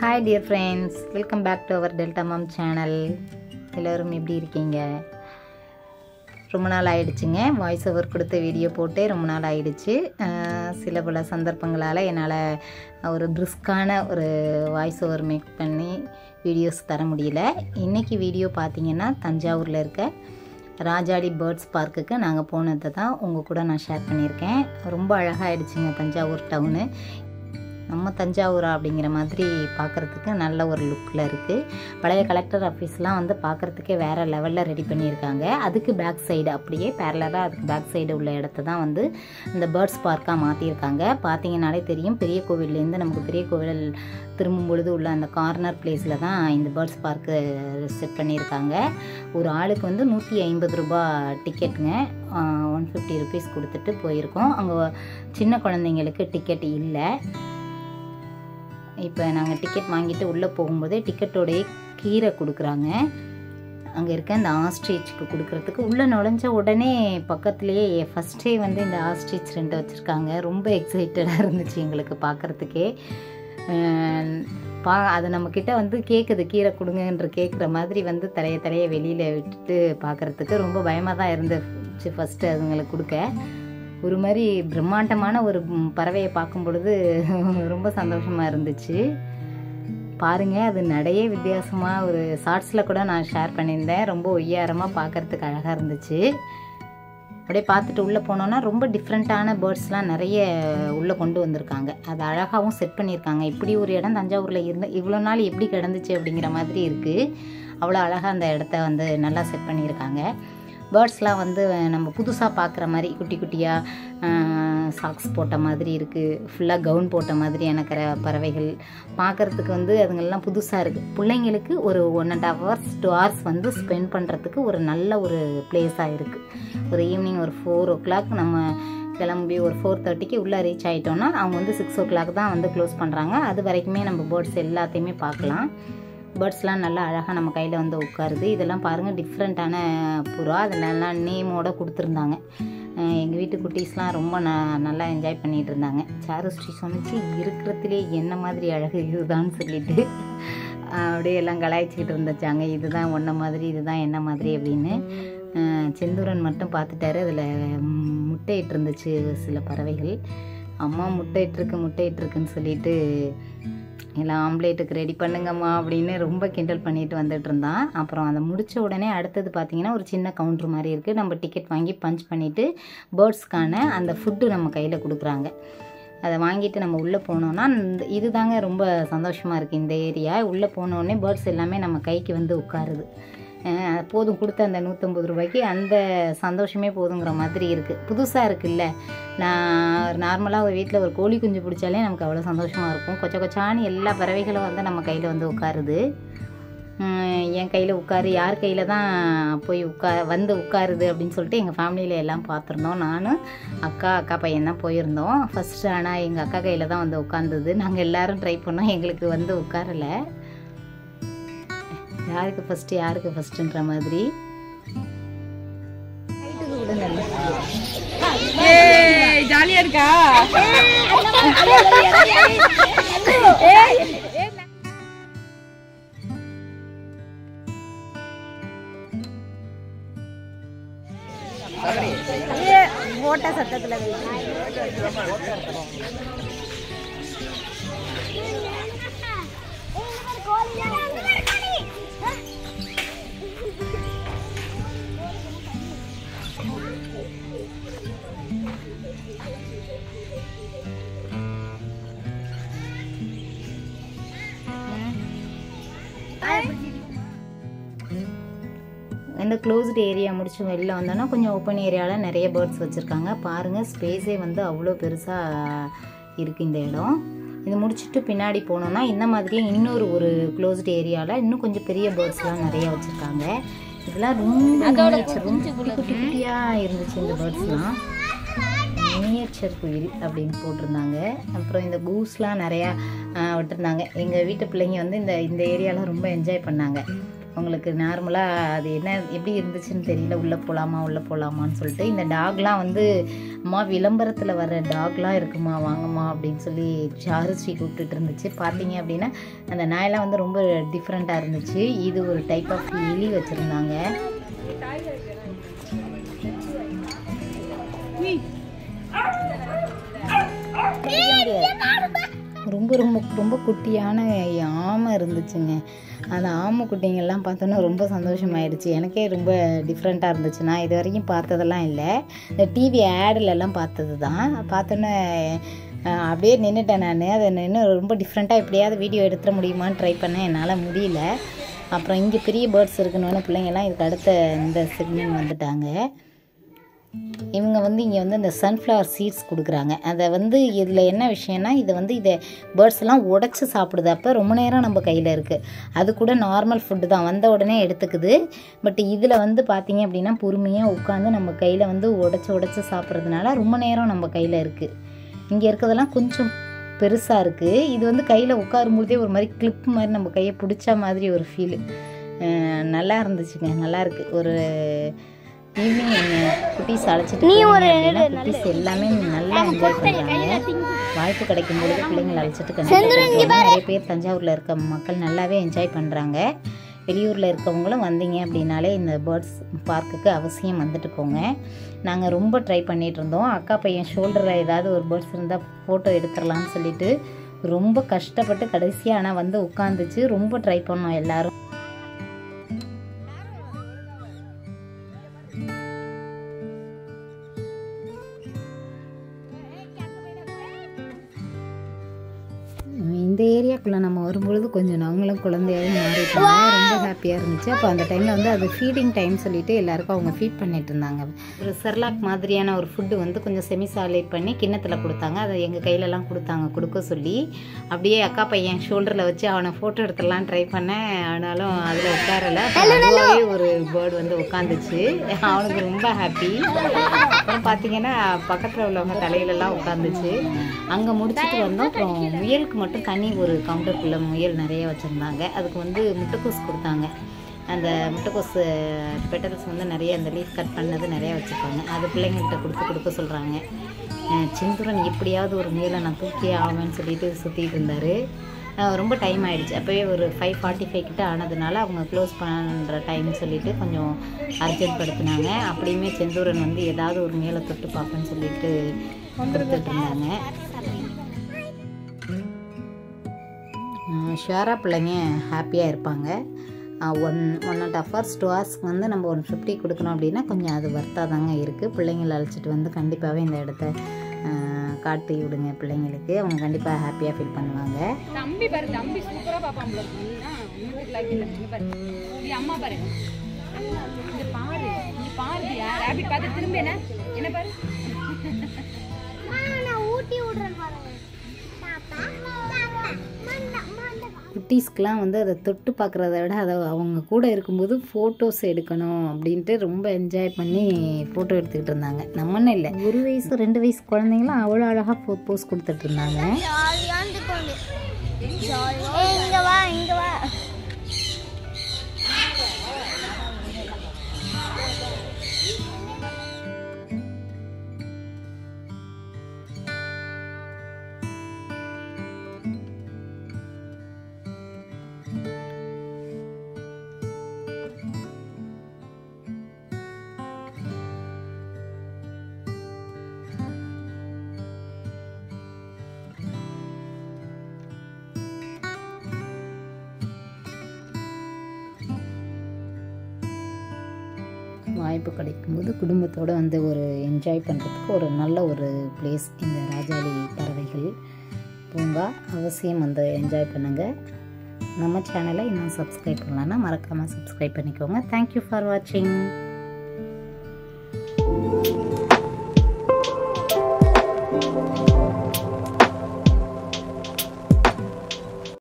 Hi dear friends welcome back to our delta mom channel எல்லோரும் எப்படி இருக்கீங்க ரொம்ப நாள் ஆயிடுச்சுங்க வாய்ஸ் ஓவர் கொடுத்த வீடியோ போட்டே ரொம்ப நாள் ஆயிடுச்சு அஹ் சில பல சந்தர்ப்பங்களால் என்னால் ஒரு பிரிஸ்கான ஒரு வாய்ஸ் ஓவர் மேக் பண்ணி வீடியோஸ் தர முடியல இன்றைக்கி வீடியோ பார்த்தீங்கன்னா தஞ்சாவூரில் இருக்க ராஜாடி பேர்ட்ஸ் பார்க்குக்கு நாங்கள் போனதை தான் உங்கள் கூட நான் ஷேர் பண்ணியிருக்கேன் ரொம்ப அழகாகிடுச்சுங்க தஞ்சாவூர் டவுனு நம்ம தஞ்சாவூரா அப்படிங்கிற மாதிரி பார்க்குறதுக்கு நல்ல ஒரு லுக்கில் இருக்குது பழைய கலெக்டர் ஆஃபீஸ்லாம் வந்து பார்க்குறதுக்கே வேறு லெவலில் ரெடி பண்ணியிருக்காங்க அதுக்கு பேக் சைடு அப்படியே பேரலாக அதுக்கு பேக் சைடு உள்ள இடத்த தான் வந்து இந்த பேர்ட்ஸ் பார்க்காக மாற்றிருக்காங்க பார்த்தீங்கனாலே தெரியும் பெரிய கோவில்லேருந்து நமக்கு பெரிய கோவில் திரும்பும் பொழுது உள்ள அந்த கார்னர் பிளேஸில் தான் இந்த பேர்ட்ஸ் பார்க்கு செட் பண்ணியிருக்காங்க ஒரு ஆளுக்கு வந்து நூற்றி ஐம்பது ரூபா டிக்கெட்டுங்க ஒன் ஃபிஃப்டி ருபீஸ் கொடுத்துட்டு போயிருக்கோம் அங்கே சின்ன குழந்தைங்களுக்கு டிக்கெட் இல்லை இப்போ நாங்கள் டிக்கெட் வாங்கிட்டு உள்ளே போகும்போதே டிக்கெட்டோடைய கீரை கொடுக்குறாங்க அங்கே இருக்க இந்த ஆஸ்ட்ரிச்சுக்கு கொடுக்குறதுக்கு உள்ளே நுழைஞ்ச உடனே பக்கத்துலேயே ஃபஸ்ட்டே வந்து இந்த ஆஸ்ட்ரிச் ரெண்டு வச்சுருக்காங்க ரொம்ப எக்ஸைட்டடாக இருந்துச்சு எங்களுக்கு பார்க்குறதுக்கே பா அது நம்மக்கிட்ட வந்து கேட்குது கீரை கொடுங்கன்ற கேட்குற மாதிரி வந்து தலைய தலையை வெளியில் விட்டுட்டு பார்க்குறதுக்கு ரொம்ப பயமாக தான் இருந்துச்சு ஃபஸ்ட்டு அதுங்களுக்கு கொடுக்க ஒரு மாதிரி பிரம்மாண்டமான ஒரு ம், பறவையை பார்க்கும் பொழுது ரொம்ப சந்தோஷமாக இருந்துச்சு பாருங்க அது நடையே வித்தியாசமாக ஒரு ஷார்ட்ஸில் கூட நான் ஷேர் பண்ணியிருந்தேன் ரொம்ப ஒய்யாரமாக பார்க்கறதுக்கு அழகாக இருந்துச்சு அப்படியே பார்த்துட்டு உள்ளே போனோன்னா ரொம்ப டிஃப்ரெண்ட்டான பேர்ட்ஸ்லாம் நிறைய உள்ளே கொண்டு வந்திருக்காங்க அது அழகாகவும் செட் பண்ணியிருக்காங்க இப்படி ஒரு இடம் தஞ்சாவூரில் இருந்து இவ்வளோ நாள் எப்படி கிடந்துச்சு அப்படிங்கிற மாதிரி இருக்குது அவ்வளோ அழகாக அந்த இடத்த வந்து நல்லா செட் பண்ணியிருக்காங்க பேர்ட்ஸ்லாம் வந்து நம்ம புதுசாக பார்க்குற மாதிரி குட்டி குட்டியாக சாக்ஸ் போட்ட மாதிரி இருக்குது ஃபுல்லாக கவுன் போட்ட மாதிரியான கர பறவைகள் பார்க்குறதுக்கு வந்து அதுங்கெல்லாம் புதுசாக இருக்குது பிள்ளைங்களுக்கு ஒரு one and half hours two hours வந்து ஸ்பெண்ட் பண்ணுறதுக்கு ஒரு நல்ல ஒரு பிளேஸாக இருக்குது ஒரு ஈவினிங் ஒரு ஃபோர் ஓ கிளாக் நம்ம கிளம்பி ஒரு ஃபோர் தேர்ட்டிக்கு உள்ளே ரீச் ஆகிட்டோன்னா அவங்க வந்து சிக்ஸ் ஓ கிளாக் தான் வந்து க்ளோஸ் பண்ணுறாங்க அது வரைக்குமே நம்ம பேர்ட்ஸ் எல்லாத்தையுமே பார்க்கலாம் பேர்ட்ஸ்லாம் நல்லா அழகாக நம்ம கையில் வந்து உட்காருது இதெல்லாம் பாருங்கள் டிஃப்ரெண்ட்டான புறா அதெல்லாம் நேமோட கொடுத்துருந்தாங்க எங்கள் வீட்டு குட்டீஸ்லாம் ரொம்ப ந நல்லா என்ஜாய் பண்ணிகிட்டு இருந்தாங்க சாருஸ்ரீ சொன்னிச்சு இருக்கிறதுலே என்ன மாதிரி அழகு இதுதான்னு சொல்லிட்டு அஹ் அப்படியே எல்லாம் கலாய்ச்சிக்கிட்டு இருந்துச்சாங்க இதுதான் ஒன்றை மாதிரி இதுதான் என்ன மாதிரி அப்படின்னு அஹ் செந்தூரன் மட்டும் பார்த்துட்டாரு அதில் முட்டையிட்டு இருந்துச்சு சில பறவைகள் அம்மா முட்டையிட்ருக்கு முட்டையிட்ருக்குன்னு சொல்லிட்டு எல்லாம் ஆம்லேட்டுக்கு ரெடி பண்ணுங்கம்மா அப்படின்னு ரொம்ப கிண்டல் பண்ணிட்டு வந்துட்டு இருந்தான் அப்புறம் அதை முடிச்ச உடனே அடுத்தது பார்த்தீங்கன்னா ஒரு சின்ன கவுண்டர் மாதிரி இருக்குது நம்ம டிக்கெட் வாங்கி பஞ்ச் பண்ணிவிட்டு பேர்ட்ஸ்க்கான அந்த ஃபுட்டு நம்ம கையில் கொடுக்குறாங்க அதை வாங்கிட்டு நம்ம உள்ளே போனோன்னா இந்த இதுதாங்க ரொம்ப சந்தோஷமாக இருக்குது இந்த ஏரியா உள்ளே போனோடனே பேர்ட்ஸ் எல்லாமே நம்ம கைக்கு வந்து உட்காருது அஹ் போதும் கொடுத்த அந்த நூற்றம்பது ரூபாய்க்கு அந்த சந்தோஷமே போதுங்கிற மாதிரி இருக்குது புதுசாக இருக்குல்ல நான் நார்மலாக ஒரு வீட்டில் ஒரு கோழி குஞ்சு பிடிச்சாலே நமக்கு அவ்வளோ சந்தோஷமாக இருக்கும் கொச்ச கொச்சான்னு எல்லா பறவைகளும் வந்து நம்ம கையில் வந்து உட்காருது உம், என் கையில் உட்காரு யார் கையில் தான் போய் உட்கா வந்து உட்காருது அப்படின்னு சொல்லிட்டு எங்கள் ஃபேமிலியில் எல்லாம் பார்த்துருந்தோம் நானும் அக்கா அக்கா பையன் தான் போயிருந்தோம் ஃபஸ்ட்டு ஆனால் எங்கள் அக்கா கையில் தான் வந்து உட்காந்துது நாங்கள் எல்லாரும் ட்ரை பண்ணோம் எங்களுக்கு வந்து உட்காரல யாருக்கு ஃபஸ்ட்டு யாருக்கு ஃபஸ்ட்டுன்ற மாதிரி ஹைட்டுக்கு கூட நல்ல ஏய் ஜாலியா இருக்கா ஓட்ட சத்தத்தில் இந்த க்ளோஸ்டு ஏரியா முடிச்சு வெளில வந்தோன்னா கொஞ்சம் ஓப்பன் ஏரியாவில் நிறைய பேர்ட்ஸ் வச்சுருக்காங்க பாருங்கள் ஸ்பேஸே வந்து அவ்வளோ பெருசாக இருக்குது இந்த இடம் இது முடிச்சுட்டு பின்னாடி போனோம்னா இந்த மாதிரியே இன்னொரு ஒரு க்ளோஸ்டு ஏரியாவில் இன்னும் கொஞ்சம் பெரிய பேர்ட்ஸ்லாம் நிறைய வச்சுருக்காங்க இதெல்லாம் ரொம்ப miniature, ரொம்ப குட்டி குட்டி குட்டியாக இருந்துச்சு இந்த பேர்ட்ஸ்லாம் மினியேச்சர் குயில் அப்படின்னு போட்டிருந்தாங்க அப்புறம் இந்த கூஸ்லாம் நிறையா ஆஹ், விட்டிருந்தாங்க எங்கள் வீட்டு பிள்ளைங்க வந்து இந்த இந்த ஏரியாவில் ரொம்ப என்ஜாய் பண்ணாங்க உங்களுக்கு நார்மலாக அது என்ன எப்படி இருந்துச்சுன்னு தெரியல உள்ளே போகலாமா உள்ளே போகலாமான்னு சொல்லிட்டு இந்த டாக்லாம் வந்து அம்மா விளம்பரத்தில் வர டாக்லாம் இருக்குமா வாங்கம்மா அப்படின்னு சொல்லி சாருஸ்ரீ கூப்பிட்டுட்டு இருந்துச்சு பார்த்தீங்க அப்படின்னா அந்த நாயெல்லாம் வந்து ரொம்ப டிஃப்ரெண்ட்டாக இருந்துச்சு இது ஒரு டைப் ஆஃப் எலி வச்சுருந்தாங்க ரொம்ப ரொம்ப ரொம்ப குட்டியான ஆமை இருந்துச்சுங்க அந்த ஆமை குட்டிங்கெல்லாம் பார்த்தோன்னே ரொம்ப சந்தோஷமாயிடுச்சு எனக்கே ரொம்ப டிஃப்ரெண்ட்டாக இருந்துச்சு நான் இது வரைக்கும் பார்த்ததெல்லாம் இல்லை இந்த டிவி ஆடிலெல்லாம் பார்த்தது தான் பார்த்தோன்னே அஹ், அப்படியே நின்றுட்டேன் நான் அதை நின்று ரொம்ப டிஃப்ரெண்ட்டாக எப்படியாவது வீடியோ எடுத்துட முடியுமான்னு ட்ரை பண்ணேன் என்னால் முடியல அப்புறம் இங்கே பெரிய பேர்ட்ஸ் இருக்கணும்னு பிள்ளைங்கெல்லாம் இதுக்கு அடுத்த இந்த செக்மெண்ட் வந்துட்டாங்க இவங்க வந்து இங்கே வந்து இந்த சன்ஃப்ளவர் சீட்ஸ் கொடுக்குறாங்க அதை வந்து இதில் என்ன விஷயம்னா இதை வந்து இதை பேர்ட்ஸ் எல்லாம் உடச்சி சாப்பிடுது அப்போ ரொம்ப நேரம் நம்ம கையில் இருக்குது அது கூட நார்மல் ஃபுட்டு தான் வந்த உடனே எடுத்துக்குது பட் இதில் வந்து பார்த்தீங்க அப்படின்னா பொறுமையாக உட்காந்து நம்ம கையில் வந்து உடச்சி உடச்சி சாப்பிட்றதுனால ரொம்ப நேரம் நம்ம கையில் இருக்குது இங்கே இருக்கிறதெல்லாம் கொஞ்சம் பெருசாக இருக்குது இது வந்து கையில் உட்காரும்போதே ஒரு மாதிரி கிளிப் மாதிரி நம்ம கையை பிடிச்ச மாதிரி ஒரு ஃபீலு நல்லா இருந்துச்சுங்க நல்லா இருக்கு ஒரு ஈவினிங் குட்டீஸ் அழைச்சிட்டு குட்டீஸ் எல்லாமே நல்லா என்ஜாய் பண்ணுறாங்க வாய்ப்பு கிடைக்கும் பொழுது பிள்ளைங்களை அழைச்சிட்டு கண்டிப்பா நிறைய பேர் தஞ்சாவூரில் இருக்க மக்கள் நல்லாவே என்ஜாய் பண்ணுறாங்க வெளியூரில் இருக்கவங்களும் வந்தீங்க அப்படின்னாலே இந்த பேர்ட்ஸ் பார்க்குக்கு அவசியம் வந்துட்டு போங்க நாங்கள் ரொம்ப ட்ரை பண்ணிட்டு இருந்தோம் அக்கா பையன் ஷோல்டரில் ஏதாவது ஒரு பேர்ட்ஸ் இருந்தால் ஃபோட்டோ எடுத்துடலாம்னு சொல்லிட்டு ரொம்ப கஷ்டப்பட்டு கடைசியாக ஆனால் வந்து உட்காந்துச்சு ரொம்ப ட்ரை பண்ணோம் எல்லாரும் இந்த ஏரியாக்குள்ளே நம்ம வரும்பொழுது கொஞ்சம் நாங்களும் குழந்தையாகவே மாறிட்டாங்க ரொம்ப ஹாப்பியாக இருந்துச்சு அப்போ அந்த டைமில் வந்து அது ஃபீடிங் டைம் சொல்லிட்டு எல்லாருக்கும் அவங்க ஃபீட் பண்ணிட்டு இருந்தாங்க ஒரு செர்லாக் மாதிரியான ஒரு ஃபுட்டு வந்து கொஞ்சம் செமி சாலேட் பண்ணி கிண்ணத்தில் கொடுத்தாங்க அதை எங்கள் கையிலலாம் கொடுத்தாங்க கொடுக்க சொல்லி அப்படியே அக்கா பையன் ஷோல்டரில் வச்சு அவனை ஃபோட்டோ எடுத்துடலாம் ட்ரை பண்ணேன் ஆனாலும் அதில் உட்காரல அதுவாகவே ஒரு பேர்டு வந்து உட்காந்துச்சு அவனுக்கு ரொம்ப ஹாப்பி அப்புறம் பார்த்தீங்கன்னா பக்கத்தில் உள்ளவங்க தலையிலலாம் உட்காந்துச்சு அங்கே முடிச்சுட்டு வந்தோம் அப்புறம் முயலுக்கு மட்டும் தனி ஒரு கவுண்டருக்குள்ளே முயல் நிறைய வச்சுருந்தாங்க அதுக்கு வந்து முட்டைக்கோஸ் கொடுத்தாங்க அந்த முட்டைக்கோஸ் பெட்டல்ஸ் வந்து நிறைய அந்த லீஃப் கட் பண்ணது நிறைய வச்சுருப்பாங்க அது பிள்ளைங்கள்கிட்ட கொடுத்து கொடுக்க சொல்கிறாங்க சிந்துரன் எப்படியாவது ஒரு முயலை நான் தூக்கியே ஆவேன்னு சொல்லிட்டு சுற்றிட்டு இருந்தார் ரொம்ப டைம் ஆயிடுச்சு அப்போவே ஒரு ஃபைவ் ஃபார்ட்டி ஃபைவ் கிட்ட ஆனதுனால அவங்க க்ளோஸ் பண்ணுற டைம்னு சொல்லிட்டு கொஞ்சம் அர்ஜென்ட் படுத்தினாங்க அப்படியுமே செந்தூரன் வந்து ஏதாவது ஒரு மேலே தொட்டு பார்ப்பேன்னு சொல்லிட்டு கொடுத்துட்டு இருந்தாங்க ஷுவராக பிள்ளைங்க ஹாப்பியாக இருப்பாங்க one one and half hours two ஹவர்ஸ்க்கு வந்து நம்ம ஒன் ஃபிஃப்டி கொடுக்கணும் அப்படின்னா கொஞ்சம் அது வர்த்தாக தாங்க இருக்குது பிள்ளைங்களை அழைச்சிட்டு வந்து கண்டிப்பாகவே இந்த இடத்த ஆஹ், காட்டி விடுங்க பிள்ளைங்களுக்கு அவங்க கண்டிப்பாக ஹாப்பியாக ஃபீல் பண்ணுவாங்க தம்பி பாரு தம்பி சூப்பரா பாப்பான் போல இருக்கு. ஆ, உங்களுக்கு like இல்ல. இங்க பாரு. இது அம்மா பாரு இங்க பாரு இங்க பாரு ரேபிட் பார்த்து திரும்ப என்ன என்ன பாரு குட்டீஸ்க்கெலாம் வந்து அதை தொட்டு பார்க்குறத விட அதை அவங்க கூட இருக்கும்போது ஃபோட்டோஸ் எடுக்கணும் அப்படின்ட்டு ரொம்ப என்ஜாய் பண்ணி ஃபோட்டோ எடுத்துக்கிட்டு இருந்தாங்க நம்மன்னு இல்லை ஒரு வயசு ரெண்டு வயசு குழந்தைங்களாம் அவ்வளோ அழகாக ஃபோ போஸ் கொடுத்துட்டு இருந்தாங்க இங்க வா இங்க வா வாய்ப்பு கிடைக்கும்போது குடும்பத்தோடு வந்து ஒரு என்ஜாய் பண்ணுறதுக்கு ஒரு நல்ல ஒரு பிளேஸ் இந்த ராஜாளி பறவைகள் பூங்கா அவசியம் வந்து என்ஜாய் பண்ணுங்கள் நம்ம சேனலை இன்னும் சப்ஸ்கிரைப் பண்ணலன்னா மறக்காமல் சப்ஸ்கிரைப் பண்ணிக்கோங்க தேங்க்யூ ஃபார் வாட்சிங்